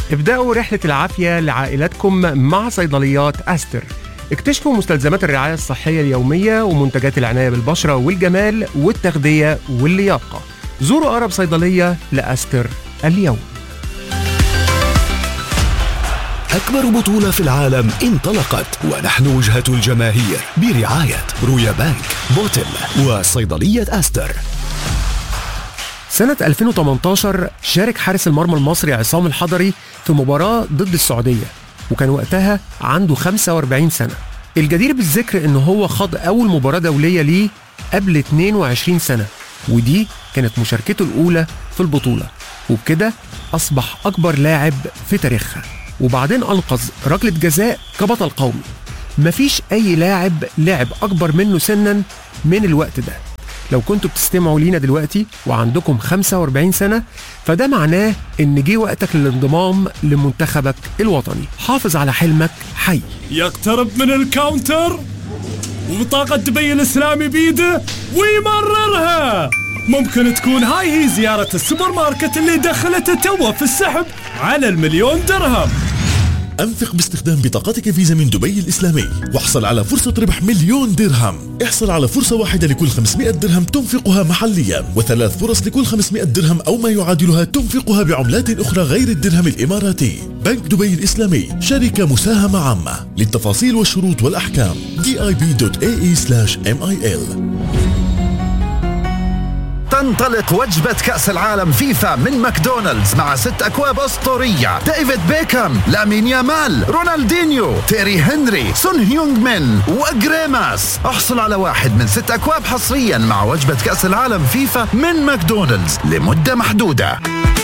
ابدأوا رحلة العافية لعائلتكم مع صيدليات أستر اكتشفوا مستلزمات الرعاية الصحية اليومية ومنتجات العناية بالبشرة والجمال والتغذية واللياقة زوروا أقرب صيدلية لأستر اليوم أكبر بطولة في العالم انطلقت ونحن وجهة الجماهير برعاية رويا بانك بوتل وصيدلية أستر سنة 2018 شارك حارس المرمى المصري عصام الحضري في مباراة ضد السعودية وكان وقتها عنده 45 سنة الجدير بالذكر ان هو خاض اول مباراة دولية ليه قبل 22 سنة ودي كانت مشاركته الاولى في البطولة وبكده اصبح اكبر لاعب في تاريخها وبعدين انقذ ركلة جزاء كبطل قومي مفيش اي لاعب لعب اكبر منه سنا من الوقت ده لو كنتوا بتستمعوا لينا دلوقتي وعندكم 45 سنة فده معناه إن جه وقتك للانضمام لمنتخبك الوطني حافظ على حلمك حي يقترب من الكاونتر وبطاقة دبي الإسلامي بيده ويمررها ممكن تكون هاي هي زيارة السوبر ماركت اللي دخلته توه في السحب على المليون درهم أنفق باستخدام بطاقتك فيزا من دبي الإسلامي واحصل على فرصة ربح مليون درهم احصل على فرصة واحدة لكل 500 درهم تنفقها محليا وثلاث فرص لكل 500 درهم أو ما يعادلها تنفقها بعملات أخرى غير الدرهم الإماراتي بنك دبي الإسلامي شركة مساهمة عامة للتفاصيل والشروط والأحكام dib.ae/mil تنطلق وجبة كأس العالم فيفا من ماكدونالدز مع ست أكواب أسطورية ديفيد بيكهام لامين يامال رونالدينيو تيري هنري سون هيونغ من وجريماس احصل على واحد من ست أكواب حصريا مع وجبة كأس العالم فيفا من ماكدونالدز لمدة محدودة